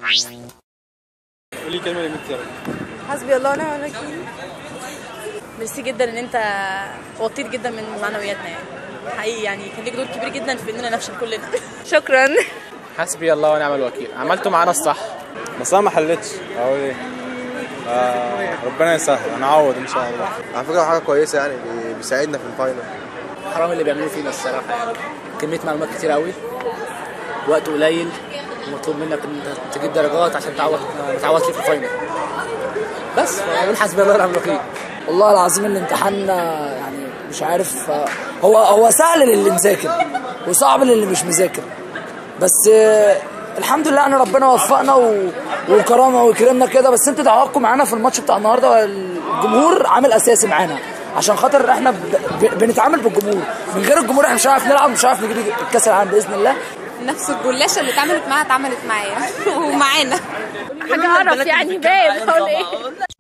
قولي كلمه لميت حسبي الله ونعم الوكيل ميرسي جدا ان انت وطيت جدا من معنوياتنا يعني حقيقي يعني كان ليك دور كبير جدا في اننا نفشل كلنا شكرا حسبي الله ونعم الوكيل عملتوا معانا الصح بس انا ما حلتش اقول ايه آه ربنا يسهل هنعوض ان شاء الله على فكره حاجه كويسه يعني بي- بيساعدنا في الفاينل حرام اللي بيعملوه فينا الصراحه يعني كميه معلومات كتير قوي وقت قليل ومطلوب منك ان انت تجيب درجات عشان تعوض ما تعوضش في الفاينل بس بقول حسبي الله ونعم الوكيل والله العظيم الامتحان آه، يعني مش عارف آه، هو هو سهل للي مذاكر وصعب للي مش مذاكر بس آه، الحمد لله ان ربنا وفقنا و... وكرمنا وكرمنا كده بس انتوا دعواتكم معانا في الماتش بتاع النهارده الجمهور عامل اساسي معانا عشان خاطر احنا ب... ب... بنتعامل بالجمهور من غير الجمهور احنا مش هنعرف نلعب مش هنعرف نجيب الكاس العالم باذن الله نفس الجلاشه اللي اتعملت معاها اتعملت معايا ومعانا حاجه اعرف يعني باين هقول ايه